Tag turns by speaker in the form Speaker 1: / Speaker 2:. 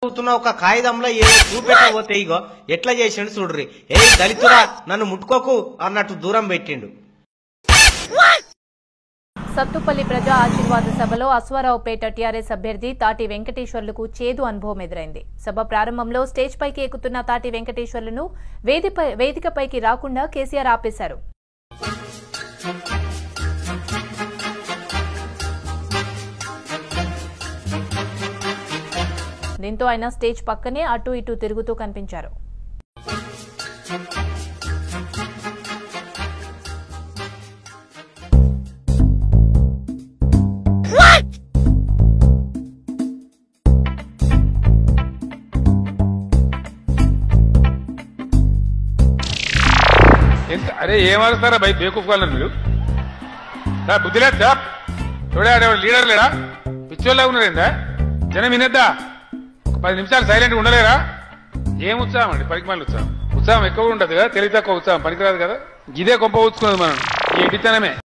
Speaker 1: చదువుతున్న ఒక కాగితంలో ఏదో చూపెట్టబోతే ఇగో ఎట్లా చేసిండు చూడ్రి ఏ దళితురా నన్ను ముట్టుకోకు అన్నట్టు దూరం పెట్టిండు
Speaker 2: సత్తుపల్లి ప్రజా ఆశీర్వాద సభలో అశ్వారావుపేట టీఆర్ఎస్ అభ్యర్థి తాటి వెంకటేశ్వర్లకు చేదు అనుభవం ఎదురైంది సభ ప్రారంభంలో స్టేజ్ పైకి ఎక్కుతున్న తాటి వెంకటేశ్వర్లను వేదిపై వేదికపైకి రాకుండా కేసీఆర్ ఆపేశారు దీంతో ఆయన స్టేజ్ పక్కనే అటు ఇటు తిరుగుతూ కనిపించారు
Speaker 3: ఎంత అరే ఏం ఆడుతారా బై బేకూఫ్ కాలర్ మీరు దా బుద్ధి లేదు దా చూడే ఆడేవాడు లీడర్ లేడా పిచ్చోళ్ళగా ఉన్నారేందా జనం వినేద్దా ఒక పది నిమిషాలు సైలెంట్ ఉండలేరా ఏం ఉత్సాహం అండి పనికి మళ్ళీ ఉత్సాహం ఉత్సాహం ఎక్కువ ఉండదు కదా తెలివి తక్కువ ఉత్సాహం పనికిరాదు కదా ఇదే గొప్ప ఉచ్చుకున్నది మనం ఈ ఎడితనమే